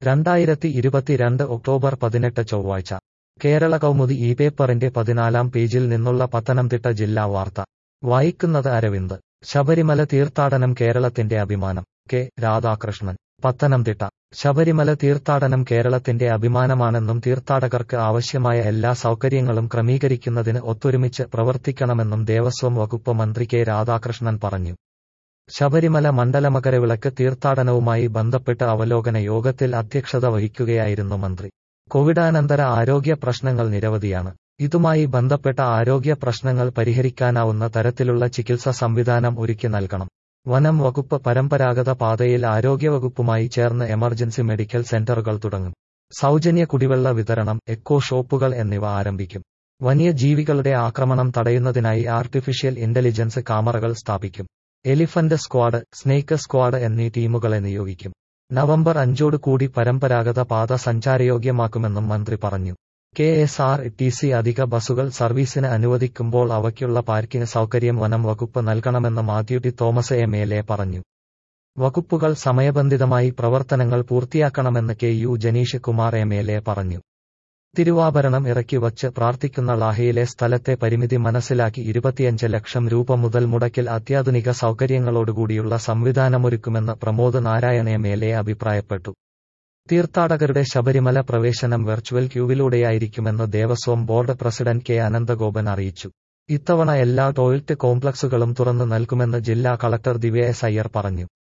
രണ്ടായിരത്തി ഇരുപത്തിരണ്ട് ഒക്ടോബർ പതിനെട്ട് ചൊവ്വാഴ്ച കേരള കൗമുദി ഈ പേപ്പറിന്റെ പതിനാലാം പേജിൽ നിന്നുള്ള പത്തനംതിട്ട ജില്ലാ വാർത്ത വായിക്കുന്നത് അരവിന്ദ് ശബരിമല തീർത്ഥാടനം കേരളത്തിന്റെ അഭിമാനം കെ രാധാകൃഷ്ണൻ പത്തനംതിട്ട ശബരിമല തീർത്ഥാടനം കേരളത്തിന്റെ അഭിമാനമാണെന്നും തീർത്ഥാടകർക്ക് ആവശ്യമായ എല്ലാ സൗകര്യങ്ങളും ക്രമീകരിക്കുന്നതിന് ഒത്തൊരുമിച്ച് പ്രവർത്തിക്കണമെന്നും ദേവസ്വം വകുപ്പ് മന്ത്രി കെ രാധാകൃഷ്ണൻ പറഞ്ഞു ശബരിമല മണ്ഡലമകരവിളക്ക് തീർത്ഥാടനവുമായി ബന്ധപ്പെട്ട് അവലോകന യോഗത്തിൽ അധ്യക്ഷത വഹിക്കുകയായിരുന്നു മന്ത്രി കോവിഡാനന്തര ആരോഗ്യ പ്രശ്നങ്ങൾ നിരവധിയാണ് ഇതുമായി ബന്ധപ്പെട്ട ആരോഗ്യ പ്രശ്നങ്ങൾ പരിഹരിക്കാനാവുന്ന തരത്തിലുള്ള ചികിത്സ സംവിധാനം ഒരുക്കി നൽകണം വനം വകുപ്പ് പരമ്പരാഗത പാതയിൽ ആരോഗ്യവകുപ്പുമായി ചേർന്ന് എമർജൻസി മെഡിക്കൽ സെന്ററുകൾ തുടങ്ങും സൗജന്യ കുടിവെള്ള വിതരണം എക്കോ ഷോപ്പുകൾ എന്നിവ ആരംഭിക്കും വന്യജീവികളുടെ ആക്രമണം തടയുന്നതിനായി ആർട്ടിഫിഷ്യൽ ഇന്റലിജൻസ് ക്യാമറകൾ സ്ഥാപിക്കും എലിഫന്റ് സ്ക്വാഡ് സ്നേക്ക് സ്ക്വാഡ് എന്നീ ടീമുകളെ നിയോഗിക്കും നവംബർ അഞ്ചോട് കൂടി പരമ്പരാഗത പാത സഞ്ചാരയോഗ്യമാക്കുമെന്നും മന്ത്രി പറഞ്ഞു K S R T C അധിക ബസുകൾ സർവീസിന് അനുവദിക്കുമ്പോൾ അവയ്ക്കുള്ള പാർക്കിംഗ് സൗകര്യം വനം വകുപ്പ് നൽകണമെന്ന് Mathew T Thomas M L A പറഞ്ഞു വകുപ്പുകൾ സമയബന്ധിതമായി പ്രവർത്തനങ്ങൾ പൂർത്തിയാക്കണമെന്ന് K U Janeesh Kumar M L A പറഞ്ഞു തിരുവാഭരണം ഇറക്കി വച്ച് പ്രാർത്ഥിക്കുന്ന ലാഹയിലെ സ്ഥലത്തെ പരിമിതി മനസ്സിലാക്കി ഇരുപത്തിയഞ്ച് ലക്ഷം രൂപ മുതൽ മുടക്കിൽ അത്യാധുനിക സൗകര്യങ്ങളോടുകൂടിയുള്ള സംവിധാനമൊരുക്കുമെന്ന് Pramod Narayana M L A അഭിപ്രായപ്പെട്ടു തീർത്ഥാടകരുടെ ശബരിമല പ്രവേശനം വെർച്വൽ ക്യൂവിലൂടെയായിരിക്കുമെന്ന് Devaswom board president K Ananthagopan അറിയിച്ചു ഇത്തവണ എല്ലാ ടോയ്ലറ്റ് കോംപ്ലക്സുകളും തുറന്നു നൽകുമെന്ന് ജില്ലാ കളക്ടർ ദിവ്യ എസ് അയ്യർ പറഞ്ഞു